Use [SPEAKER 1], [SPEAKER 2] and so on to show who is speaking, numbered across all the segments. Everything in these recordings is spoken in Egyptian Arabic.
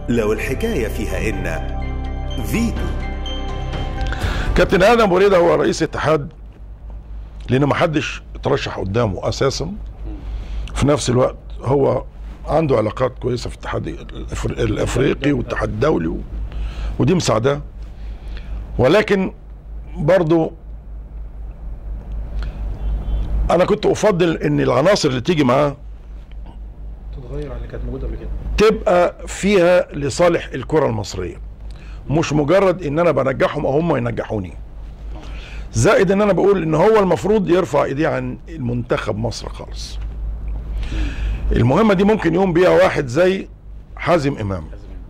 [SPEAKER 1] لو الحكاية فيها إن فيتو
[SPEAKER 2] كابتن ادم ابو ريده هو رئيس اتحاد لان ما حدش اترشح قدامه اساسا في نفس الوقت هو عنده علاقات كويسه في الاتحاد الأفر- الافريقي والاتحاد الدولي و... ودي مساعداه ولكن برضو انا كنت افضل ان العناصر اللي تيجي معاه
[SPEAKER 3] تتغير عن اللي كانت موجوده قبل كده
[SPEAKER 2] تبقى فيها لصالح الكرة المصرية مش مجرد ان انا بنجحهم او هم ينجحوني زائد ان انا بقول ان هو المفروض يرفع ايديه عن المنتخب مصر خالص المهمة دي ممكن يقوم بيها واحد زي حازم امام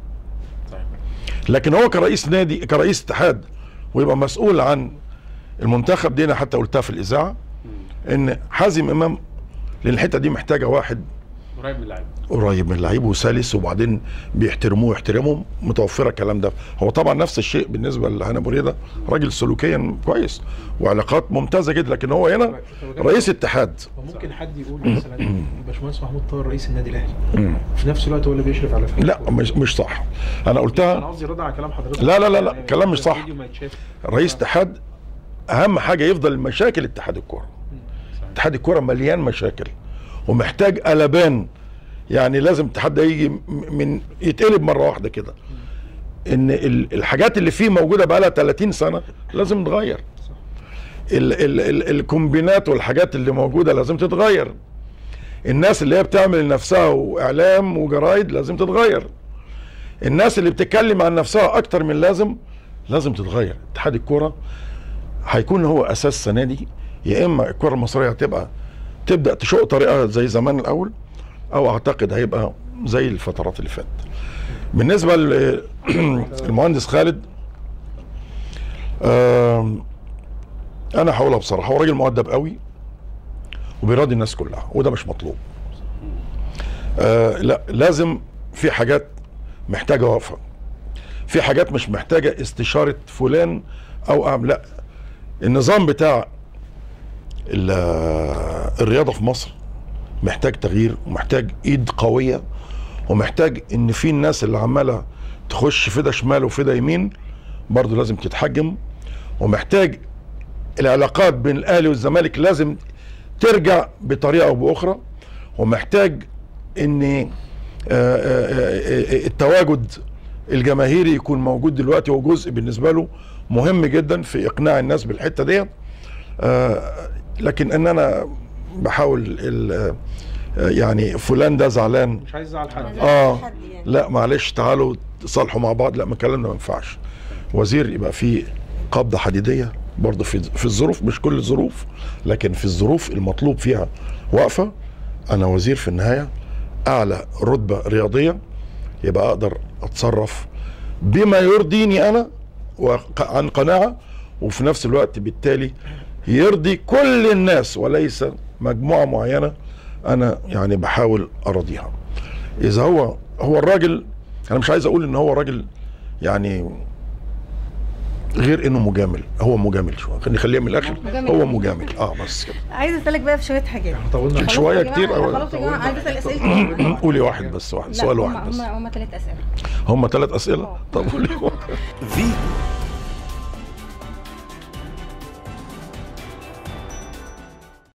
[SPEAKER 2] لكن هو كرئيس نادي كرئيس اتحاد ويبقى مسؤول عن المنتخب دي انا حتى قلتها في الاذاعه ان حازم امام لان الحته دي محتاجه واحد
[SPEAKER 3] قريب من اللعيبه
[SPEAKER 2] قريب من اللعيب وسلس وبعدين بيحترموه ويحترمهم متوفره الكلام ده هو طبعا نفس الشيء بالنسبه لهنا بريده راجل سلوكيا كويس وعلاقات ممتازه جدا لكن هو هنا رئيس اتحاد
[SPEAKER 3] وممكن حد يقول مثلا باشمهندس محمود طاهر رئيس النادي الاهلي في نفس الوقت هو اللي بيشرف على فريق
[SPEAKER 2] لا مش مش صح انا
[SPEAKER 3] انا
[SPEAKER 2] قلتها
[SPEAKER 3] قصدي رد على كلام حضرتك
[SPEAKER 2] لا، لا، لا، لا،
[SPEAKER 3] يعني
[SPEAKER 2] كلام مش صح.
[SPEAKER 3] الفيديو ما يتشاف.
[SPEAKER 2] رئيس اتحاد اهم حاجه يفضل مشاكل اتحاد الكوره اتحاد الكوره مليان مشاكل ومحتاج قلبان يعني لازم الاتحاد ده يجي م- من يتقلب مره واحده كده ان ال- الحاجات اللي فيه موجوده بقى لها 30 سنه لازم تتغير ال ال ال الكومبينات والحاجات اللي موجوده لازم تتغير الناس اللي هي بتعمل لنفسها واعلام وجرايد لازم تتغير الناس اللي بتتكلم عن نفسها اكتر من لازم لازم تتغير اتحاد الكوره هيكون هو اساس السنه دي يا اما الكره المصريه هتبقى تبدا تشق طريقها زي زمان الاول او اعتقد هيبقى زي الفترات اللي فاتت بالنسبه للمهندس خالد آم، انا هقولها بصراحه هو راجل مؤدب قوي وبيراضي الناس كلها وده مش مطلوب آه لا لازم في حاجات محتاجه وقفه في حاجات مش محتاجه استشاره فلان او أعمل لا النظام بتاع ال- الرياضه في مصر محتاج تغيير ومحتاج ايد قويه ومحتاج ان في الناس اللي عماله تخش فدا شمال وفدا يمين برضه لازم تتحجم ومحتاج العلاقات بين الاهلي والزمالك لازم ترجع بطريقه او باخرى ومحتاج ان آه، آه، آه، التواجد الجماهيري يكون موجود دلوقتي هو جزء بالنسبه له مهم جدا في اقناع الناس بالحته ديت آه، لكن ان انا بحاول ال- آه، يعني فلان ده زعلان
[SPEAKER 3] مش عايز ازعل حد
[SPEAKER 2] اه
[SPEAKER 4] حد يعني.
[SPEAKER 2] لا معلش تعالوا تصالحوا مع بعض لا ما الكلام ده ما ينفعش وزير يبقى فيه قبضه حديديه برضه في في الظروف مش كل الظروف لكن في الظروف المطلوب فيها وقفه انا وزير في النهايه اعلى رتبه رياضيه يبقى اقدر اتصرف بما يرضيني انا وعن قناعه وفي نفس الوقت بالتالي يرضي كل الناس وليس مجموعه معينه انا يعني بحاول اراضيها اذا هو هو الراجل انا مش عايز اقول ان هو راجل يعني غير انه مجامل هو مجامل شويه خليني خليها من الاخر
[SPEAKER 4] مجامل.
[SPEAKER 2] هو مجامل اه بس كده
[SPEAKER 4] عايزه اسالك بقى في شويه حاجات
[SPEAKER 3] احنا طولنا
[SPEAKER 4] خلاص
[SPEAKER 2] شوية
[SPEAKER 4] يا جماعة،
[SPEAKER 2] كتير أوي.
[SPEAKER 4] خلاص يا جماعه عايزه اسال اسئله كتير.
[SPEAKER 2] قولي واحد بس واحد
[SPEAKER 4] لا،
[SPEAKER 2] سؤال
[SPEAKER 4] هم-
[SPEAKER 2] واحد بس
[SPEAKER 4] هم هم ثلاث اسئله
[SPEAKER 2] هم ثلاث اسئله
[SPEAKER 4] آه.
[SPEAKER 2] طب قولي
[SPEAKER 1] فيتو